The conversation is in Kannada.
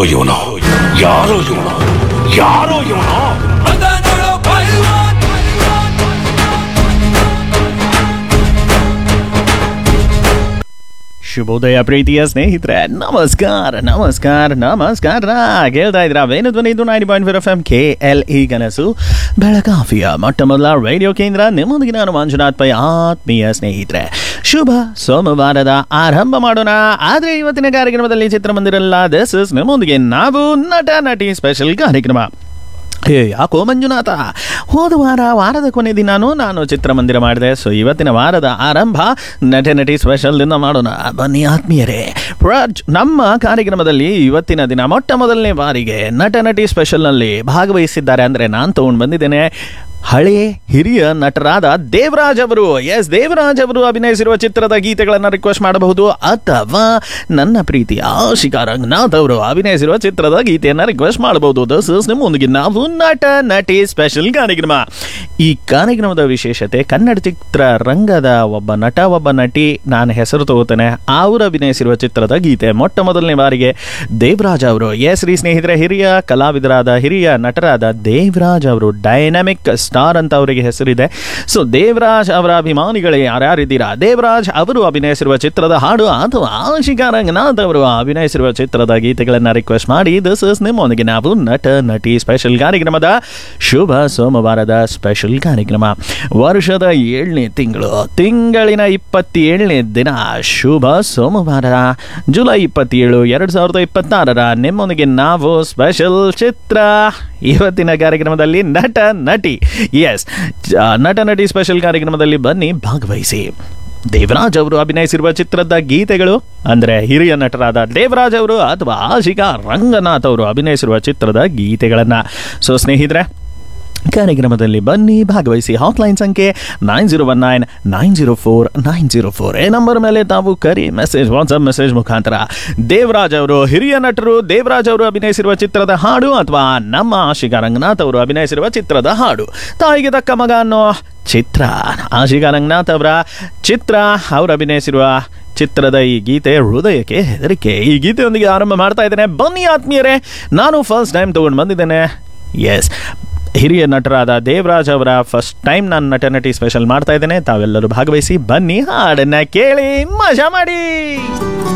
ಇವನು ಯಾರೋ ಇವನು ಯಾರೋ ಇವನು ಶುಭೋದಯ ಪ್ರೀತಿಯ ಸ್ನೇಹಿತರೆ ನಮಸ್ಕಾರ ನಮಸ್ಕಾರ ನಮಸ್ಕಾರ ಕೇಳ್ತಾ ಇದ್ರ ವೇಣುಧ್ವನಿ ಇದು nine point four F M K L E ಕನಸು ಬೆಳಗಾವಿಯ ಮೊಟ್ಟ ಮೊದಲ ರೇಡಿಯೋ ಕೇಂದ್ರ ನಿಮ್ಮೊಂದಿಗೆ ನಾನು ಮಂಜುನಾಥ್ ಪೈ ಆತ್ಮೀಯ ಸ್ನೇಹಿತರೆ ಶುಭ ಸೋಮವಾರದ ಆರಂಭ ಮಾಡೋಣ ಆದ್ರೆ ಇವತ್ತಿನ ಕಾರ್ಯಕ್ರಮದಲ್ಲಿ ಚಿತ್ರಮಂದಿರಲ್ಲ ದಿಸ್ ಇಸ್ ನಿಮ್ಮೊಂದಿಗೆ ನಾವು ನಟ ನಟಿ ಸ್ಪೆಷಲ್ ಕಾರ್ಯಕ್ರಮ ಏ ಯಾಕೋ ಮಂಜುನಾಥ ಹೋದ ವಾರ ವಾರದ ಕೊನೆ ದಿನಾನು ನಾನು ಚಿತ್ರಮಂದಿರ ಮಾಡಿದೆ ಸೊ ಇವತ್ತಿನ ವಾರದ ಆರಂಭ ನಟ ನಟಿ ಸ್ಪೆಷಲ್ನಿಂದ ಮಾಡೋಣ ಬನ್ನಿ ಆತ್ಮೀಯರೇ ಪ್ರಜ್ ನಮ್ಮ ಕಾರ್ಯಕ್ರಮದಲ್ಲಿ ಇವತ್ತಿನ ದಿನ ಮೊಟ್ಟ ಮೊದಲನೇ ಬಾರಿಗೆ ನಟ ನಟಿ ಸ್ಪೆಷಲ್ನಲ್ಲಿ ಭಾಗವಹಿಸಿದ್ದಾರೆ ಅಂದರೆ ನಾನು ತೊಗೊಂಡು ಬಂದಿದ್ದೇನೆ ಹಳೆ ಹಿರಿಯ ನಟರಾದ ದೇವರಾಜ್ ಅವರು ಎಸ್ ದೇವರಾಜ್ ಅವರು ಅಭಿನಯಿಸಿರುವ ಚಿತ್ರದ ಗೀತೆಗಳನ್ನು ರಿಕ್ವೆಸ್ಟ್ ಮಾಡಬಹುದು ಅಥವಾ ನನ್ನ ಪ್ರೀತಿಯ ಆಶಿಕಾ ರಂಗನಾಥ್ ಅವರು ಅಭಿನಯಿಸಿರುವ ಚಿತ್ರದ ಗೀತೆಯನ್ನು ರಿಕ್ವೆಸ್ಟ್ ಮಾಡಬಹುದು ದಸ್ ಇಸ್ ನಿಮ್ಮೊಂದಿಗೆ ನಾವು ನಟ ನಟಿ ಸ್ಪೆಷಲ್ ಕಾರ್ಯಕ್ರಮ ಈ ಕಾರ್ಯಕ್ರಮದ ವಿಶೇಷತೆ ಕನ್ನಡ ಚಿತ್ರರಂಗದ ಒಬ್ಬ ನಟ ಒಬ್ಬ ನಟಿ ನಾನು ಹೆಸರು ತಗೋತೇನೆ ಅವರು ಅಭಿನಯಿಸಿರುವ ಚಿತ್ರದ ಗೀತೆ ಮೊಟ್ಟ ಮೊದಲನೇ ಬಾರಿಗೆ ದೇವರಾಜ್ ಅವರು ಎಸ್ ರೀ ಸ್ನೇಹಿತರೆ ಹಿರಿಯ ಕಲಾವಿದರಾದ ಹಿರಿಯ ನಟರಾದ ದೇವರಾಜ್ ಅವರು ಡೈನಾಮಿಕ್ ಸ್ಟಾರ್ ಅಂತ ಅವರಿಗೆ ಹೆಸರಿದೆ ಸೊ ದೇವರಾಜ್ ಅವರ ಅಭಿಮಾನಿಗಳೇ ಯಾರ್ಯಾರಿದ್ದೀರಾ ದೇವರಾಜ್ ಅವರು ಅಭಿನಯಿಸಿರುವ ಚಿತ್ರದ ಹಾಡು ಅಥವಾ ಆಶಿಕಾ ರಂಗನಾಥ್ ಅವರು ಅಭಿನಯಿಸಿರುವ ಚಿತ್ರದ ಗೀತೆಗಳನ್ನು ರಿಕ್ವೆಸ್ಟ್ ಮಾಡಿ ದಿಸ್ ಇಸ್ ನಿಮ್ಮೊಂದಿಗೆ ನಾವು ನಟ ನಟಿ ಸ್ಪೆಷಲ್ ಕಾರ್ಯಕ್ರಮದ ಶುಭ ಸೋಮವಾರದ ಸ್ಪೆಷಲ್ ಕಾರ್ಯಕ್ರಮ ವರ್ಷದ ಏಳನೇ ತಿಂಗಳು ತಿಂಗಳಿನ ಇಪ್ಪತ್ತೇಳನೇ ದಿನ ಶುಭ ಸೋಮವಾರ ಜುಲೈ ಇಪ್ಪತ್ತೇಳು ಎರಡು ಸಾವಿರದ ಇಪ್ಪತ್ತಾರರ ನಿಮ್ಮೊಂದಿಗೆ ನಾವು ಸ್ಪೆಷಲ್ ಚಿತ್ರ ಇವತ್ತಿನ ಕಾರ್ಯಕ್ರಮದಲ್ಲಿ ನಟ ನಟಿ ಎಸ್ ನಟ ನಟಿ ಸ್ಪೆಷಲ್ ಕಾರ್ಯಕ್ರಮದಲ್ಲಿ ಬನ್ನಿ ಭಾಗವಹಿಸಿ ದೇವರಾಜ್ ಅವರು ಅಭಿನಯಿಸಿರುವ ಚಿತ್ರದ ಗೀತೆಗಳು ಅಂದರೆ ಹಿರಿಯ ನಟರಾದ ದೇವರಾಜ್ ಅವರು ಅಥವಾ ಆಶಿಕಾ ರಂಗನಾಥ್ ಅವರು ಅಭಿನಯಿಸಿರುವ ಚಿತ್ರದ ಗೀತೆಗಳನ್ನು ಸೊ ಸ್ನೇಹಿತರೆ ಕಾರ್ಯಕ್ರಮದಲ್ಲಿ ಬನ್ನಿ ಭಾಗವಹಿಸಿ ಹಾಟ್ಲೈನ್ ಸಂಖ್ಯೆ nine zero one nine nine zero four nine zero four ಈ ನಂಬರ್ ಮೇಲೆ ತಾವು ಕರಿ ಮೆಸೇಜ್ ವಾಟ್ಸಪ್ ಮೆಸೇಜ್ ಮುಖಾಂತರ ದೇವರಾಜ್ ಅವರು ಹಿರಿಯ ನಟರು ದೇವರಾಜ್ ಅವರು ಅಭಿನಯಿಸಿರುವ ಚಿತ್ರದ ಹಾಡು ಅಥವಾ ನಮ್ಮ ಆಶಿಕಾ ರಂಗನಾಥ್ ಅವರು ಅಭಿನಯಿಸಿರುವ ಚಿತ್ರದ ಹಾಡು ತಾಯಿಗೆ ತಕ್ಕ ಮಗ ಅನ್ನೋ ಚಿತ್ರ ಆಶಿಕಾ ರಂಗನಾಥ್ ಅವರ ಚಿತ್ರ ಅವರು ಅಭಿನಯಿಸಿರುವ ಚಿತ್ರದ ಈ ಗೀತೆ ಹೃದಯಕ್ಕೆ ಹೆದರಿಕೆ ಈ ಗೀತೆಯೊಂದಿಗೆ ಆರಂಭ ಮಾಡ್ತಾ ಇದ್ದೇನೆ ಬನ್ನಿ ಆತ್ಮೀಯರೇ ನಾನು ಫಸ್ಟ್ ಟೈಮ್ ತಗೊಂಡು ಬಂದಿದ್ದೇನೆ ಎಸ್ ಹಿರಿಯ ನಟರಾದ ದೇವರಾಜ್ ಅವರ ಫಸ್ಟ್ ಟೈಮ್ ನಾನು ನಟ ನಟಿ ಸ್ಪೆಷಲ್ ಮಾಡ್ತಾ ಇದ್ದೇನೆ ತಾವೆಲ್ಲರೂ ಭಾಗವಹಿಸಿ ಬನ್ನಿ ಹಾಡನ್ನ ಕೇಳಿ ಮಜಾ ಮಾಡಿ